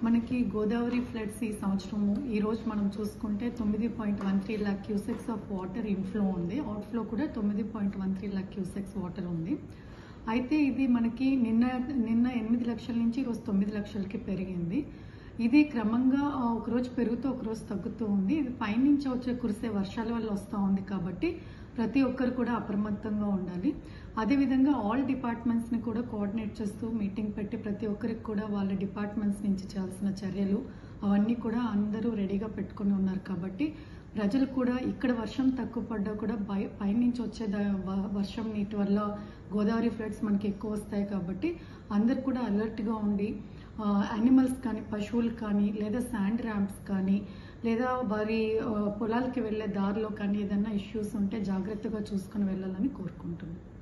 మనకి గోదావరి ఫ్లడ్స్ ఈ సంవత్సరము ఈ రోజు మనం చూసుకుంటే తొమ్మిది point one three lakh cusecs of water inflow ఉంది అవుట్ఫ్లో కూడా తొమ్మిది point one three lakh cusecs water ఉంది అయితే ఇది మనకి నిన్న నిన్న ఎనిమిది లక్షల నుంచి ఈరోజు తొమ్మిది లక్షలకి పెరిగింది ఇది క్రమంగా ఆ, ఒకరోజు పెరుగుతూ ఒకరోజు తగ్గుతూ ఉంది ఇది పైనుంచి వచ్చే కురిసే వర్షాల వల్ల వస్తూ ఉంది కాబట్టి ప్రతి ఒక్కరు కూడా అప్రమత్తంగా ఉండాలి అదేవిధంగా ఆల్ డిపార్ట్మెంట్స్ని కూడా కోఆర్డినేట్ చేస్తూ మీటింగ్ పెట్టి ప్రతి ఒక్కరికి కూడా వాళ్ళ డిపార్ట్మెంట్స్ నుంచి చేయాల్సిన చర్యలు అవన్నీ కూడా అందరూ రెడీగా పెట్టుకొని ఉన్నారు కాబట్టి ప్రజలు కూడా ఇక్కడ వర్షం తక్కువ పడ్డా కూడా పై పైనుంచి వచ్చే ద- వ- వర్షం నీటి వల్ల గోదావరి ఫ్లడ్స్ మనకి ఎక్కువ వస్తాయి కాబట్టి అందరు కూడా అలర్ట్గా ఉండి యానిమల్స్ కానీ పశువులు కానీ లేదా శాండ్ ర్యాంప్స్ కానీ లేదా వారి ఆ, పొలాలకి వెళ్ళే దారిలో కానీ ఏదైనా ఇష్యూస్ ఉంటే జాగ్రత్తగా చూసుకొని వెళ్ళాలని కోరుకుంటున్నాను